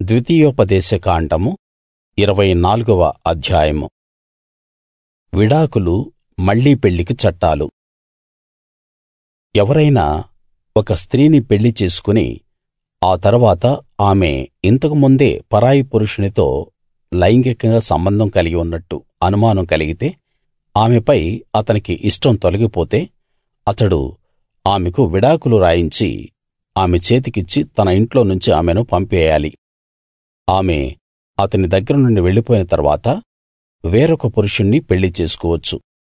ద్వితీయోపదేశ కాండము ఇరవై నాలుగవ అధ్యాయము విడాకులు మళ్లీ పెళ్లికి చట్టాలు ఎవరైనా ఒక స్త్రీని పెళ్లి చేసుకుని ఆ తరువాత ఆమె ఇంతకు ముందే పరాయి పురుషునితో లైంగికంగా సంబంధం కలిగి ఉన్నట్టు అనుమానం కలిగితే ఆమెపై అతనికి ఇష్టం తొలగిపోతే అతడు ఆమెకు విడాకులు రాయించి ఆమె చేతికిచ్చి తన ఇంట్లో నుంచి ఆమెను పంపేయాలి ఆమె అతని దగ్గర నుండి వెళ్ళిపోయిన తరువాత వేరొక పురుషుణ్ణి పెళ్లి చేసుకోవచ్చు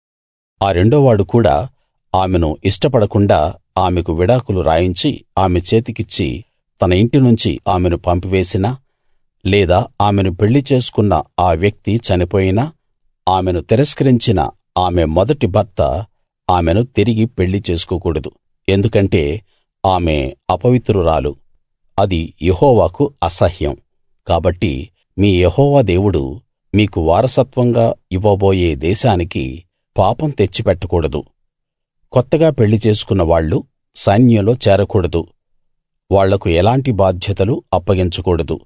ఆ రెండోవాడు కూడా ఆమెను ఇష్టపడకుండా ఆమెకు విడాకులు రాయించి ఆమె చేతికిచ్చి తన ఇంటి నుంచి ఆమెను పంపివేసినా లేదా ఆమెను పెళ్లి చేసుకున్న ఆ వ్యక్తి చనిపోయినా ఆమెను తిరస్కరించిన ఆమె మొదటి భర్త ఆమెను తిరిగి పెళ్లి చేసుకోకూడదు ఎందుకంటే ఆమె అపవిత్రురాలు అది యెహోవాకు అసహ్యం కాబట్టి మీ యెహోవా దేవుడు మీకు వారసత్వంగా ఇవ్వబోయే దేశానికి పాపం తెచ్చిపెట్టకూడదు కొత్తగా పెళ్లి చేసుకున్న వాళ్ళు సైన్యంలో చేరకూడదు వాళ్లకు ఎలాంటి బాధ్యతలు అప్పగించకూడదు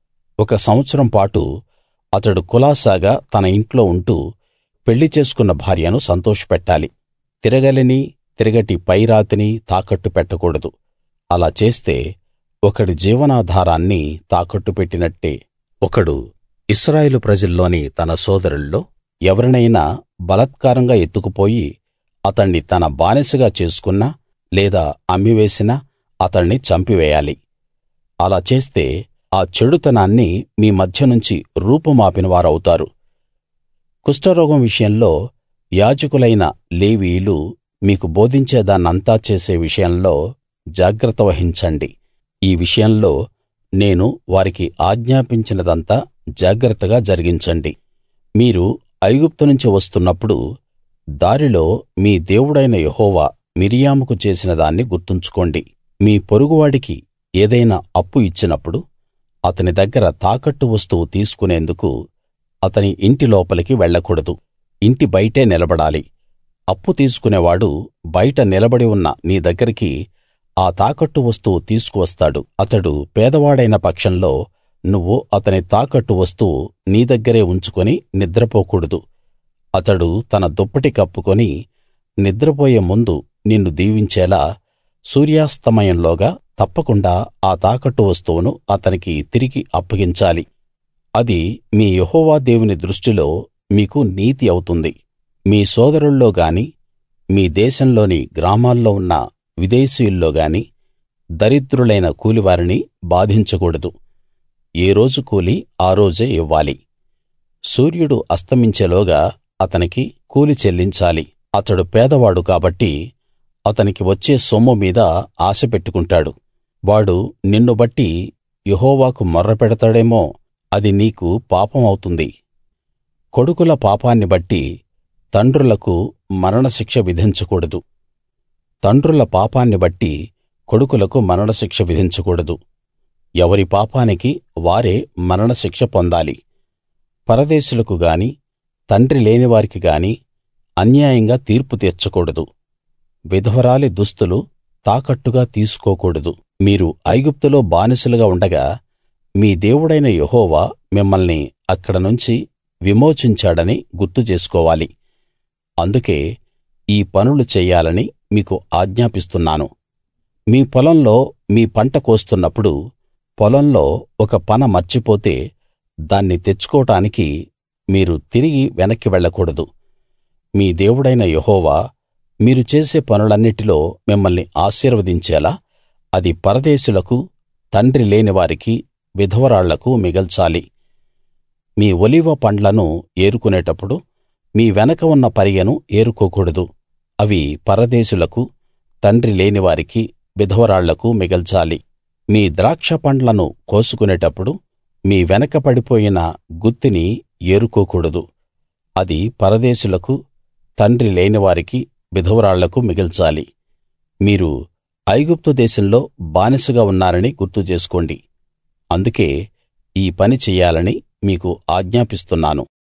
ఒక సంవత్సరం పాటు అతడు కులాసాగా తన ఇంట్లో ఉంటూ పెళ్లి చేసుకున్న భార్యను సంతోషపెట్టాలి తిరగలిని తిరగటి పైరాతిని తాకట్టు పెట్టకూడదు అలా చేస్తే ఒకడి జీవనాధారాన్ని తాకట్టు పెట్టినట్టే ఒకడు ఇశ్రాయేలు ప్రజల్లోని తన సోదరుల్లో ఎవరినైనా బలాత్కారంగా ఎత్తుకుపోయి అతణ్ణి తన బానిసగా చేసుకున్నా లేదా అమ్మివేసినా అతణ్ణి చంపివేయాలి అలా చేస్తే ఆ చెడుతనాన్ని మీ మధ్య నుంచి రూపుమాపిన వారవుతారు కుష్ఠరోగం విషయంలో యాజకులైన లేవీయులు మీకు బోధించేదాన్నంతా చేసే విషయంలో జాగ్రత్త వహించండి ఈ విషయంలో నేను వారికి ఆజ్ఞాపించినదంతా జాగ్రత్తగా జరిగించండి మీరు ఐగుప్తు నుంచి వస్తున్నప్పుడు దారిలో మీ దేవుడైన యెహోవా మిర్యాముకు చేసిన దాన్ని గుర్తుంచుకోండి మీ పొరుగువాడికి ఏదైనా అప్పు ఇచ్చినప్పుడు అతని దగ్గర తాకట్టు వస్తువు తీసుకునేందుకు అతని ఇంటి లోపలికి వెళ్ళకూడదు ఇంటి బయటే నిలబడాలి అప్పు తీసుకునేవాడు బయట నిలబడి ఉన్న నీ దగ్గరికి ఆ తాకట్టు వస్తువు తీసుకువస్తాడు అతడు పేదవాడైన పక్షంలో నువ్వు అతని తాకట్టు వస్తువు నీ దగ్గరే ఉంచుకుని నిద్రపోకూడదు అతడు తన దుప్పటి కప్పుకొని నిద్రపోయే ముందు నిన్ను దీవించేలా సూర్యాస్తమయంలోగా తప్పకుండా ఆ తాకట్టు వస్తువును అతనికి తిరిగి అప్పగించాలి అది మీ యెహోవా దేవుని దృష్టిలో మీకు నీతి అవుతుంది మీ సోదరుల్లో గాని మీ దేశంలోని గ్రామాల్లో ఉన్న విదేశీయుల్లో గాని దరిద్రులైన కూలివారిని బాధించకూడదు ఏ రోజు కూలి ఆ రోజే ఇవ్వాలి సూర్యుడు అస్తమించేలోగా అతనికి కూలి చెల్లించాలి అతడు పేదవాడు కాబట్టి అతనికి వచ్చే సొమ్ము మీద ఆశ పెట్టుకుంటాడు వాడు నిన్ను బట్టి యెహోవాకు మొర్రపెడతాడేమో అది నీకు పాపం అవుతుంది కొడుకుల పాపాన్ని బట్టి తండ్రులకు మరణశిక్ష విధించకూడదు తండ్రుల పాపాన్ని బట్టి కొడుకులకు మరణశిక్ష విధించకూడదు ఎవరి పాపానికి వారే మరణశిక్ష పొందాలి పరదేశులకు గాని తండ్రి లేనివారికి గాని అన్యాయంగా తీర్పు తీర్చకూడదు విధవరాలి దుస్తులు తాకట్టుగా తీసుకోకూడదు మీరు ఐగుప్తులో బానిసలుగా ఉండగా మీ దేవుడైన యెహోవా మిమ్మల్ని అక్కడ నుంచి విమోచించాడని గుర్తు చేసుకోవాలి అందుకే ఈ పనులు చెయ్యాలని మీకు ఆజ్ఞాపిస్తున్నాను మీ పొలంలో మీ పంట కోస్తున్నప్పుడు పొలంలో ఒక పన మర్చిపోతే దాన్ని తెచ్చుకోవడానికి మీరు తిరిగి వెనక్కి వెళ్ళకూడదు మీ దేవుడైన యెహోవా మీరు చేసే పనులన్నిటిలో మిమ్మల్ని ఆశీర్వదించేలా అది పరదేశులకు తండ్రి లేనివారికి విధవరాళ్లకు మిగల్చాలి మీ ఒలీవ పండ్లను ఏరుకునేటప్పుడు మీ వెనక ఉన్న పరిగెను ఏరుకోకూడదు అవి పరదేశులకు తండ్రి లేనివారికి విధవరాళ్లకు మిగల్చాలి మీ ద్రాక్ష పండ్లను కోసుకునేటప్పుడు మీ వెనక పడిపోయిన గుత్తిని ఏరుకోకూడదు అది పరదేశులకు తండ్రి లేనివారికి విధవరాళ్లకు మిగల్చాలి మీరు ఐగుప్తు దేశంలో బానిసగా ఉన్నారని గుర్తు చేసుకోండి అందుకే ఈ పని చెయ్యాలని మీకు ఆజ్ఞాపిస్తున్నాను